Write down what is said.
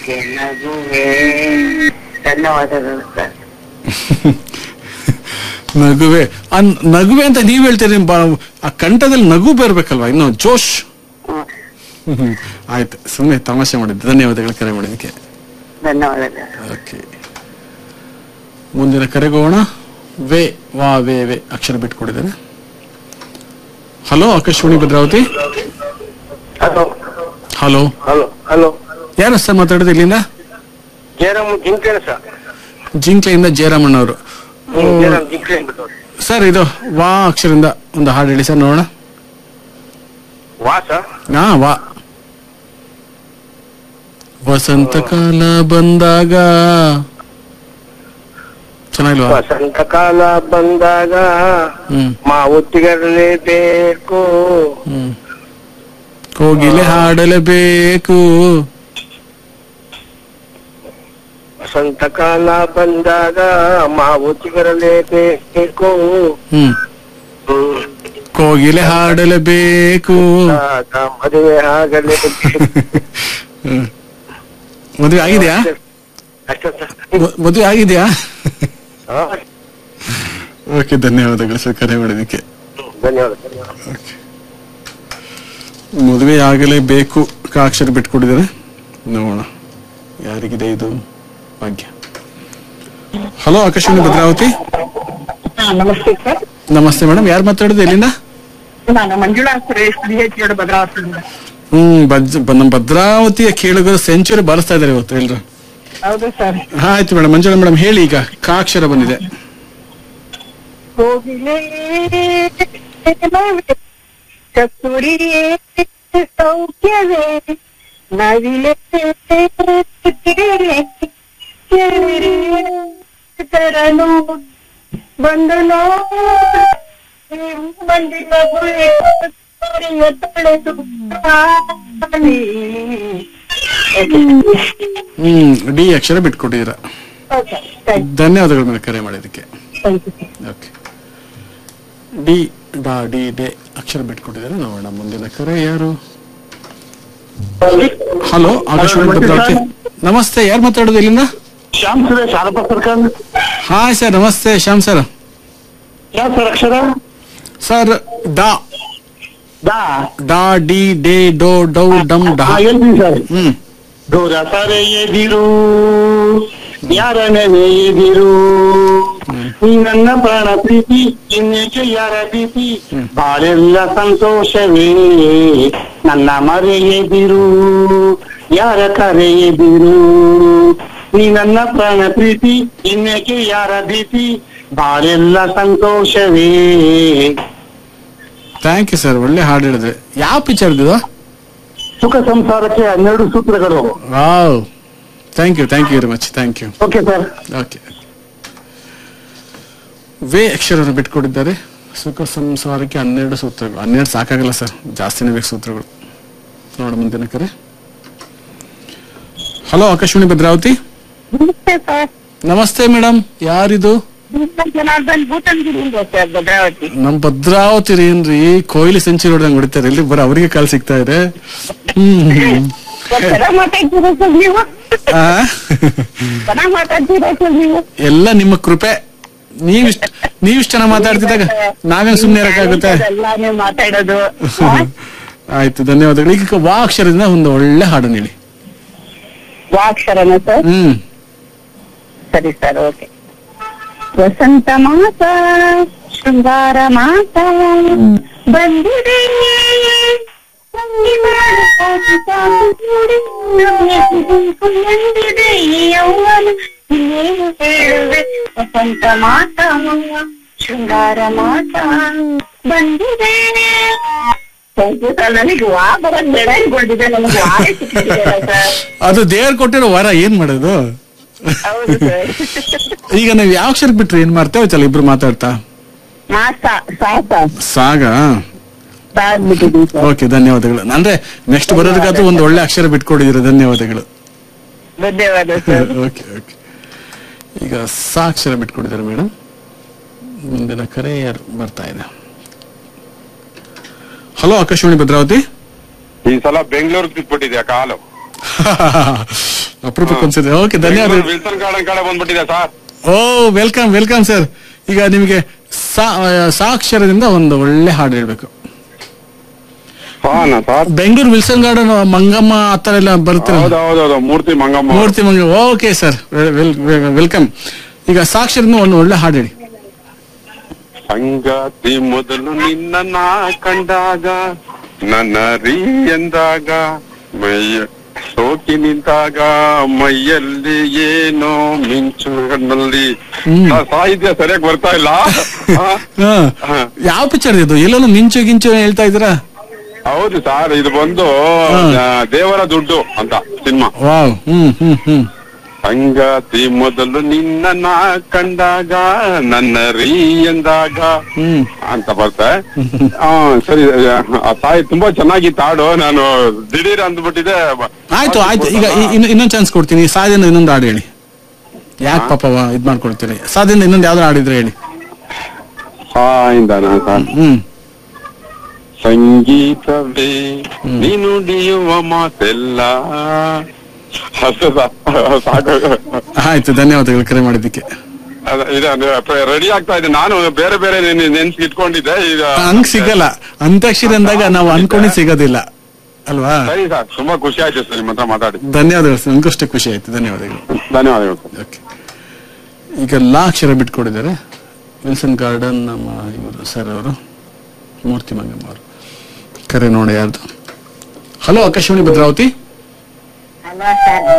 ಯಾಕೆ ನಗುವೆ ಧನ್ಯವಾದಗಳು ಸರ್ ನಗುವೆ ಆ ನ- ನಗುವೆ ಅಂತ ನೀವ್ ಹೇಳ್ತೀರಿ ಬಾ- ಆ ಕಂಠದಲ್ಲಿ ನಗು ಬೇರ್ಬೇಕಲ್ವಾ ಇನ್ನು ಜೋಶ್ ಹ್ಮ್. ಹ್ಮ್. ಆಯ್ತು ಸುಮ್ಮನೆ ತಮಾಷೆ ಮಾಡಿದ್ದೆ ಧನ್ಯವಾದಗಳು ಕರೆ ಮಾಡಿದ್ದಕ್ಕೆ ಧನ್ಯವಾದಗಳು ಓಕೆ ಮುಂದಿನ ಕರೆಗೆ ಹೋಗೋಣ ವೇ ವಾ ವೇ ವೇ ಅಕ್ಷರ ಬಿಟ್ಕೊಡಿದ್ದೇನೆ hello Akashvani Bhadravati hello hello hello hello ಯಾರು ಸರ್ ಮಾತಾಡೋದು ಇಲ್ಲಿಂದ ಜಯರಾಮ್ ಜಿಂಕೇನ ಸರ್ ಜಿಂಕ್ಲೆಯಿಂದ ಜಯರಾಮಣ್ಣವರು ಜಯರಾಮ್ ಜಿಂಕೆ ಅಂದ್ಬಿಟ್ಟು ಸರ್ ಇದು ವಾ ಅಕ್ಷರದಿಂದ ಒಂದು ಹಾಡು ಹೇಳಿ ಸರ್ ನೋಡೋಣ ವಾ ಸರ್ ಹಾ ವಾ ವಸಂತ ಕಾಲ ಬಂದಾಗ ಚೆನ್ನಾಗಿಲ್ವಾ ವಸಂತ ಕಾಲ ಬಂದಾಗ ಹ್ಮ್ ಮಾವು ತಿಗರಲೇಬೇಕು ಹ್ಮ್ ಕೋಗಿಲೆ ಹಾಡಲೇಬೇಕು ವಸಂತ ಕಾಲ ಬಂದಾಗ ಮಾವು ತಿಗರಲೇಬೇಕು ಹ್ಮ್ ಹ್ಮ್. ಕೋಗಿಲೆ ಹಾಡಲೇಬೇಕು ಆಗ ಮದುವೆ ಆಗಲೇಬೇಕು ಹ್ಮ್. ಮದುವೆ ಆಗಿದೆಯಾ ಅಷ್ಟೇ ಸರ್ ಮ- ಮದುವೆ ಆಗಿದೆಯಾ ಹಾ. ಓಕೆ ಧನ್ಯವಾದಗಳು ಸರ್ ಕರೆ ಮಾಡಿದ್ದಕ್ಕೆ ಧನ್ಯವಾದ ಧನ್ಯವಾದ ಮದುವೆ ಆಗಲೇಬೇಕು ಕಾಕ್ಷರ ಬಿಟ್ಕೊಟ್ಟಿದ್ದಾರೆ ನೋಡೋಣ ಯಾರಿಗಿದೆ ಇದು ಭಾಗ್ಯ ಹಲೋ ಆಕಾಶವಾಣಿ ಭದ್ರಾವತಿ ನಮಸ್ತೆ ಸರ್ ನಮಸ್ತೆ ಮೇಡಮ್ ಯಾರು ಮಾತಾಡೋದು ಎಲ್ಲಿಂದ ನಾನು ಮಂಜುಳಾ ಸುರೇಶ್ ಬಿ ಎಚ್ ಭದ್ರಾವತಿಯಿಂದ ಹ್ಮ್ ಬಜ್ ಬ- ನಮ್ಮ ಭದ್ರಾವತಿಯ ಕೇಳುಗರು ಸೆಂಚುರಿ ಬಾರಿಸ್ತಾ ಇದಾರೆ ಇವತ್ತು ಎಲ್ರು ಹೌದು ಸರ್ ಹಾ, ಆಯ್ತು ಮೇಡಮ್ ಮಂಜುಳಾ ಮೇಡಮ್ ಹೇಳಿ ಈಗ ಕಾಕ್ಷರ ಬಂದಿದೆ ಕೋಗಿಲೆ ಕಸ್ತೂರಿಯೇ ಸೌಖ್ಯವೇ ನವಿಲೆ ತರನು ಬಂದನೋ ಬಂದಿನ ಗುಳಿಯ ತೊಳೆದು ಕಾಣಿ. ಹ್ಮ್ ಡಿ ಅಕ್ಷರ ಬಿಟ್ಕೊಟ್ಟಿದ್ದೀರ Okay, thank you, ಧನ್ಯವಾದಗಳು ಮೇಲೆ ಕರೆ ಮಾಡಿದ್ದಕ್ಕೆ thank you, sir. Okay D ಡಾ ಡಿ ಡೆ ಅಕ್ಷರ ಬಿಟ್ಕೊಟ್ಟಿದ್ದಾರೆ ನೋಡೋಣ ಮುಂದಿನ ಕರೆ ಯಾರು ಹಲೋ ಆಕಾಶವಾಣಿ ಭದ್ರಾವತಿ ನಮಸ್ತೆ ಯಾರು ಮಾತಾಡೋದು ಇಲ್ಲಿಂದ ಶ್ಯಾಮ್ ಸುರೇಶ್ ಆರಪ್ಪ ಸರ್ಕಾರ ಹಾಯ್ ಸರ್ ನಮಸ್ತೆ ಶ್ಯಾಮ್ ಸರ್ ಯಾವ ಸರ್ ಅಕ್ಷರ ಸರ್ ಡಾ ದಾ ಡಾ ಡಿ ಡೆ ಡೋ ಡೌ ಡಮ್ ಡಾ ಹಾ, ಹೇಳ್ತೀನಿ ಸರ್ ಹ್ಮ್ ದೂರ ಸರೆ ಎದಿರು ಯಾರನೇ ಎದಿರು ನೀ ನನ್ನ ಪ್ರಾಣ ಪ್ರೀತಿ ಇನ್ನೇಕೆ ಯಾರ ಪ್ರೀತಿ ಬಾಳೆಲ್ಲ ಸಂತೋಷವೇ ನನ್ನ ಮರೆ ಎದಿರು ಯಾರ ಕರೆ ಎದಿರು ನೀ ನನ್ನ ಪ್ರಾಣ ಪ್ರೀತಿ ಇನ್ನೇಕೆ ಯಾರ ಭೀತಿ ಬಾಳೆಲ್ಲ ಸಂತೋಷವೇ ಥ್ಯಾಂಕ್ ಯು ಸರ್ ಒಳ್ಳೆ ಹಾಡು ಹೇಳಿದ್ರೆ ಯಾವ ಪಿಕ್ಚರ್ ಇದು ಸುಖ ಸಂಸಾರಕ್ಕೆ ಹನ್ನೆರಡು ಸೂತ್ರಗಳು wow thank you thank you very much thank you okay sir okay ವೇ ಅಕ್ಷರವನ್ನು ಬಿಟ್ಕೊಟ್ಟಿದ್ದಾರೆ ಸುಖ ಸಂಸಾರಕ್ಕೆ ಹನ್ನೆರಡು ಸೂತ್ರಗಳು ಹನ್ನೆರಡು ಸಾಕಾಗಲ್ಲ ಸರ್ ಜಾಸ್ತಿನೇ ಬೇಕು ಸೂತ್ರಗಳು ನೋಡ ಮುಂದಿನ ಕರೆ ಹಲೋ ಆಕಾಶವಾಣಿ ಭದ್ರಾವತಿ ನಮಸ್ತೆ ಸರ್ ನಮಸ್ತೆ ಮೇಡಮ್ ಯಾರಿದು ಜನಾರ್ದನ್ ಭೂತನ್ಗಿರಿಯಿಂದ ಸರ್ ಭದ್ರಾವತಿ ನಮ್ ಭದ್ರಾವತಿ ರೀ ಏನ್ರಿ ಕೊಹ್ಲಿ ಸೆಂಚುರಿ ಹೊಡೆದಂಗ್ ಹೊಡಿತಾರೆ ಇಲ್ಲಿ ಬರ ಅವರಿಗೆ ಕಾಲ್ ಸಿಗ್ತಾ ಇದೆ ಹ್ಮ್ ಚೆನ್ನಾಗ್ ಮಾತಾಡ್ತೀರಾ ಸರ್ ನೀವು ಆ? ಚೆನ್ನಾಗ್ ಮಾತಾಡ್ತೀರಾ ಸರ್ ನೀವು ಎಲ್ಲ ನಿಮ್ಮ ಕೃಪೆ ನೀವಿಷ್ಟ ನೀವಿಷ್ಟ ಚೆನ್ನಾಗಿ ಮಾತಾಡ್ತಿದ್ದಾಗ ನಾವೇನ್ ಸುಮ್ನೆ ಇರಕ್ಕಾಗುತ್ತೆ ಎಲ್ಲ ನೀವು ಮಾತಾಡೋದು ಆಯ್ತು ಧನ್ಯವಾದಗಳು ಈಗ ವಾ ಅಕ್ಷರದಿಂದ ಒಂದು ಒಳ್ಳೆ ಹಾಡನ್ನು ಹೇಳಿ ವಾಕ್ಷರನ ಸರ್ ಹ್ಮ್ ಸರಿ ಸರ್ ಓಕೆ ವಸಂತ ಮಾಸ ಶೃಂಗಾರ ಮಾಸ ಬಂದಿದೆ ಸಂಗೀತ ಕೂಡಿ ಎಂದಿದೆ ಈ ಯೌವನ ಇನ್ನೇನು ಹೇಳುವೆ ವಸಂತ ಮಾಸ ಶೃಂಗಾರ ಮಾಸ ಬಂದಿದೆ Thank you sir. ನನಗೆ ವಾ ಬರೋದ್ ಬೇಡ ಅನ್ಕೊಂಡಿದ್ದೆ ನನಗೆ ವಾರೇ ಸಿಕ್ಕಿದೆಯಲ್ಲ ಸರ್ ಅದು ದೇವ್ರು ಕೊಟ್ಟಿರೋ ವರ ಏನ್ ಮಾಡೋದು ಹೌದು ಸರ್ ಈಗ ನೀವು ಯಾವ ಅಕ್ಷರ ಬಿಟ್ರಿ ಏನ್ ಮಾಡ್ತೇವೆ ಚಲ ಇಬ್ರು ಮಾತಾಡ್ತಾ ಮಾಸ ಸಾಸ ಸಾಗ ಸಾಗ್ಬಿಟ್ಟಿದ್ದೀವಿ ಸರ್ ಓಕೆ ಧನ್ಯವಾದಗಳು ಅಂದ್ರೆ ನೆಕ್ಸ್ಟ್ ಬರೋದಕ್ಕಾದ್ರೂ ಒಂದು ಒಳ್ಳೆ ಅಕ್ಷರ ಬಿಟ್ಕೊಡಿದಿರ ಧನ್ಯವಾದಗಳು ಧನ್ಯವಾದ ಸರ್ ಓಕೆ ಓಕೆ ಈಗ ಸಾ ಅಕ್ಷರ ಬಿಟ್ಕೊಡಿದ್ದಾರೆ ಮೇಡಮ್ ಮುಂದಿನ ಕರೆ ಯಾರು ಬರ್ತಾ ಇದೆ ಹಲೋ ಆಕಾಶವಾಣಿ ಭದ್ರಾವತಿ ಈ ಸಲ ಬೆಂಗಳೂರಿಗೆ ಬಿಟ್ಬಿಟ್ಟಿದ್ಯಾ ಕಾಲು ಅಪರೂಪಕ್ಕೆ ಅನ್ಸಿದೆ ಓಕೆ ಧನ್ಯವಾದ ವಿಲ್ಸನ್ ಗಾರ್ಡನ್ ಕಡೆ ಬಂದ್ಬಿಟ್ಟಿದೆ sir oh welcome welcome sir ಈಗ ನಿಮಗೆ ಸಾ- ಆ, ಸಾಕ್ಷರದಿಂದ ಒಂದು ಒಳ್ಳೆ ಹಾಡು ಹೇಳ್ಬೇಕು ಹಾನಾ sir Bengaluru Wilson garden Mangamma ಆ ಥರ ಎಲ್ಲ ಬರ್ತೀರ ಹೌದೌದೌದು ಮೂರ್ತಿ ಮಂಗಮ್ಮ ಮೂರ್ತಿ ಮಂಗ ಓಕೆ ಸರ್ ವೆಲ್ಕಮ್ ಈಗ ಸಾಕ್ಷರದಿಂದ ಒಂದು ಒಳ್ಳೆ ಹಾಡು ಹೇಳಿ ಸಂಗಾತಿ ಮೊದಲು ನಿನ್ನ ನಾ ಕಂಡಾಗ ನನ್ನ ರೀ ಎಂದಾಗ ಮೈಯ ಸೋಕಿ ನಿಂತಾಗ ಮೈಯಲ್ಲಿ ಏನೋ ಮಿಂಚು ಕಣ್ಣಲ್ಲಿ ಹ್ಮ್. ಆ, ಸಾಹಿತ್ಯ ಸರಿಯಾಗಿ ಬರ್ತಾ ಇಲ್ಲ ಆ, ಹಾ. ಹಾ. ಯಾವ ಪಿಕ್ಚರ್ ಇದು ಎಲ್ಲೋ ಮಿಂಚು ಗಿಂಚು ಹೇಳ್ತಾ ಇದ್ದೀರಾ ಹೌದು ಸರ್ ಇದು ಬಂದು ಹಾ. ಆ, ದೇವರ ದುಡ್ಡು ಅಂತ ಸಿನಿಮಾ ವಾವ್ ಹ್ಮ್ ಹ್ಮ್ ಹ್ಮ್ ಸಂಗಾತಿ ಮೊದಲು ನಿನ್ನ ನಾ ಕಂಡಾಗ ನನ್ನ ರೀ ಎಂದಾಗ ಹ್ಮ್ ಅಂತ ಬರ್ತೆ ಆ, ಸರಿ ಆ ತಾಯಿ ತುಂಬಾ ಚೆನ್ನಾಗಿತ್ತು ಹಾಡು ನಾನು ದಿಢೀರ್ ಅಂದ್ಬಿಟ್ಟಿದೆ ಆಯ್ತು ಆಯ್ತು ಈಗ ಇ- ಇನ್ನು ಇನ್ನೊಂದು ಚಾನ್ಸ್ ಕೊಡ್ತೀನಿ ಸಾದಿಂದ ಇನ್ನೊಂದು ಹಾಡು ಹೇಳಿ ಯಾಕೆ ಪಾಪವ ಇದ್ ಮಾಡ್ಕೊಡ್ತೀರಿ ಸಾದಿಂದ ಇನ್ನೊಂದು ಯಾವ್ದು ಹಾಡಿದ್ರೆ ಹೇಳಿ ಹಾಯಿಂದನಾ ಸರ್ ಹ್ಮ್ ಸಂಗೀತವೇ ನೀನು ನುಡಿಯುವ ಮಾತೆಲ್ಲ ಅಷ್ಟೇ ಸರ್. ಸಾಕು ಆಯ್ತು ಧನ್ಯವಾದಗಳು ಕರೆ ಮಾಡಿದ್ದಕ್ಕೆ ಅದ- ಇದು ರೆಡಿ ಆಗ್ತಾ ಇದೆ ನಾನು ಬೇರೆ ಬೇರೆ ನೆನ್ಸ್ ಇಟ್ಕೊಂಡಿದ್ದೆ ಈಗ ಹಂಗ್ ಸಿಗಲ್ಲ ಅಂತ್ಯಾಕ್ಷರಿ ಅಂದಾಗ ನಾವು ಅನ್ಕೊಂಡಿದ್ ಸಿಗೋದಿಲ್ಲ ಅಲ್ವಾ ಸರಿ ಸರ್ ತುಂಬಾ ಖುಷಿ ಆಯ್ತು ಸರ್ ನಿಮ್ಮ ಹತ್ರ ಮಾತಾಡಿ ಧನ್ಯವಾದಗಳು ಸರ್ ನನಗಷ್ಟೇ ಖುಷಿ ಆಯ್ತು ಧನ್ಯವಾದಗಳು ಧನ್ಯವಾದಗಳು ಸರ್ ಓಕೆ ಈಗ ಲಾ ಅಕ್ಷರ ಬಿಟ್ಕೊಡಿದ್ದಾರೆ ವಿಲ್ಸನ್ ಗಾರ್ಡನ್ ನಮ್ಮ ಇವರು ಸರ್ ಅವರು ಮೂರ್ತಿ ಮಂಗಮ್ಮ ಅವರು ಕರೆ ನೋಡಿ ಯಾರ್ದು ಹಲೋ ಆಕಾಶವಾಣಿ ಭದ್ರಾವತಿ ಅಲ್ವಾ ಸರ್